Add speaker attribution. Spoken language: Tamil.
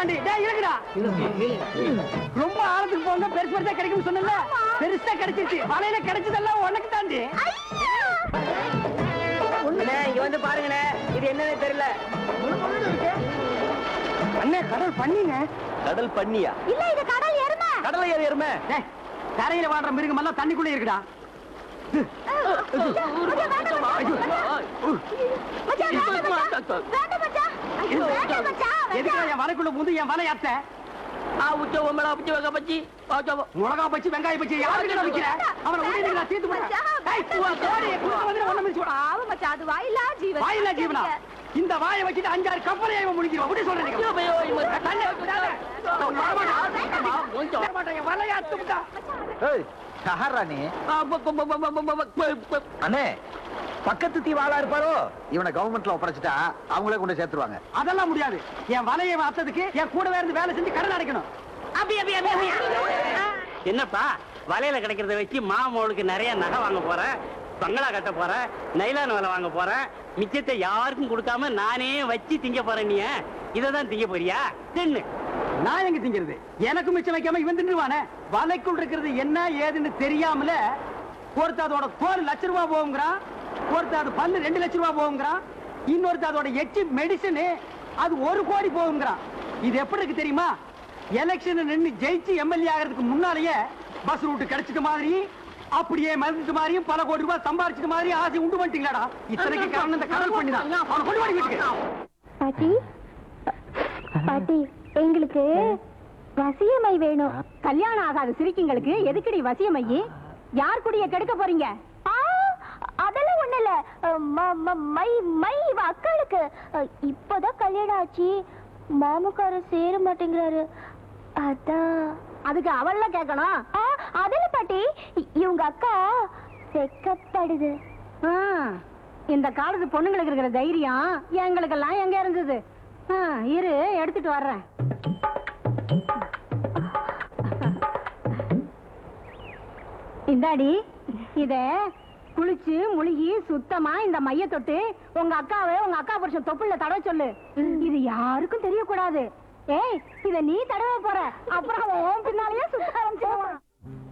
Speaker 1: தாண்டி டேய் இருக்குடா ரொம்ப ஆழத்துக்கு போங்க பெருசு பெருசா கிடைக்கும்னு சொன்னல பெருசா கிடைச்சிருச்சு வலையில கிடைச்சதெல்லாம் உனக்கு தாண்டி
Speaker 2: அண்ணே இங்க வந்து பாருங்கண்ணே இது என்னன்னு தெரியல
Speaker 1: அண்ணே கடல் பண்ணிங்க
Speaker 3: கடல் பண்ணியா
Speaker 4: இல்ல இது கடல் எருமை
Speaker 3: கடலை ஏறி எருமை
Speaker 1: டேய் கரையில வாழ்ற மிருகம் எல்லாம் தண்ணிக்குள்ள இருக்குடா
Speaker 4: மச்சான், வேண்டாம் மச்சான். வேண்டாம் மச்சான். ஐயோ, வேண்டாம் மச்சான்,
Speaker 1: எதுக்கு
Speaker 4: வேண்டாம்.
Speaker 1: என் வலைக்குள்ள புந்து என் வலை அத்த
Speaker 2: ஆ உச்ச உம்மளா உச்ச வக பச்சி ஆச்சோ
Speaker 1: மிளகா பச்சி வெங்காயம் பச்சி யாருக்கு விக்கிற அவனை உடனே நான் தீர்த்து போடுறேன் டேய், உன் கோழியை குறுக்க வந்து ஒண்ணு மிதிச்சு விடா.
Speaker 4: பாவம் மச்சான், அது வாயில்லா ஜீவன்.
Speaker 1: வாயில்லா ஜீவனா இந்த வாயை வச்சுட்டு அஞ்சாறு கப்பலை இவன் முடிக்கிறோம் அப்படி சொல்றேன் நீங்க. தண்ணி விடாத. நான் வரமாட்டேன். வரமாட்டேன். என் வலையை அறுத்து விட்டா.
Speaker 3: சஹரானி அண்ணே பக்கத்து தீ வாழா இருப்பாரோ இவனை கவர்மெண்ட்ல ஒப்படைச்சிட்டா அவங்களே கொண்டு சேர்த்துருவாங்க
Speaker 1: அதெல்லாம் முடியாது என் வலையை அத்ததுக்கு என் கூடவே இருந்து வேலை செஞ்சு கடன் அடைக்கணும்
Speaker 2: அப்படி அப்படி அப்படி அப்படி என்னப்பா வலையில கிடைக்கிறத வச்சு மாமோளுக்கு நிறைய நகை வாங்க போறேன் பங்களா கட்ட போறேன் நைலான் வலை வாங்க போறேன் மிச்சத்தை யாருக்கும் கொடுக்காம நானே வச்சு திங்க போறேன் நீ இதை தான் திங்க போறியா தின்னு
Speaker 1: நான் எங்க திங்கிறது எனக்கு மிச்சம் வைக்காம இவன் தின்றுவானே வலைக்குள் இருக்கிறது என்ன ஏதுன்னு தெரியாமல ஒருத்த அதோட கோல் லட்ச ரூபா போகுங்கிறான் ஒருத்த அது பல்லு ரெண்டு லட்ச ரூபா போகுங்கிறான் இன்னொருத்த அதோட எச்சி மெடிசன் அது ஒரு கோடி போகுங்கிறான் இது எப்படி இருக்கு தெரியுமா எலெக்ஷன் நின்னு ஜெயிச்சு எம்எல்ஏ ஆகிறதுக்கு முன்னாலேயே பஸ் ரூட் கிடைச்சிட்ட மாதிரி அப்படியே மறந்துட்டு மாதிரியும் பல கோடி ரூபாய் சம்பாரிச்சிட்ட மாதிரி ஆசை உண்டு பண்ணிட்டீங்களாடா இத்தனைக்கு காரணம் இந்த கடல் பண்ணி தான் அவனை கொண்டு போய் வீட்டுக்கு
Speaker 4: பாட்டி பாட்டி எங்களுக்கு வசியமை வேணும்
Speaker 5: கல்யாணம் ஆகாத சிரிக்கிங்களுக்கு எதுக்குடி வசியமையி யார் குடிய கெடுக்க போறீங்க
Speaker 4: ஆ, அதெல்லாம் ஒண்ணு இல்ல ம- ம- மை மை இவ அக்காளுக்கு இப்போதான் கல்யாணம் ஆச்சு மாமுக்காரர் சேர மாட்டேங்கிறாரு அதான்
Speaker 5: அதுக்கு அவள்ல கேட்கணும்
Speaker 4: ஆ, அதில்ல பாட்டி இ- இவங்க அக்கா வெக்கப்படுது
Speaker 5: ஆ, இந்த காலத்து பொண்ணுங்களுக்கு இருக்கிற தைரியம் எங்களுக்கெல்லாம் எங்க இருந்தது ஆ, இரு எடுத்துட்டு வர்றேன் இந்தாடி இத குளிச்சு முழுகி சுத்தமா இந்த மைய தொட்டு உங்க அக்காவை உங்க அக்கா புருஷன் தொப்புள்ள தடவை சொல்லு இது யாருக்கும் தெரியக்கூடாது ஏய் இத நீ தடவை போற அப்புறம் அவன் உன் பின்னாலேயே சுத்த ஆரம்பிச்சிருவான்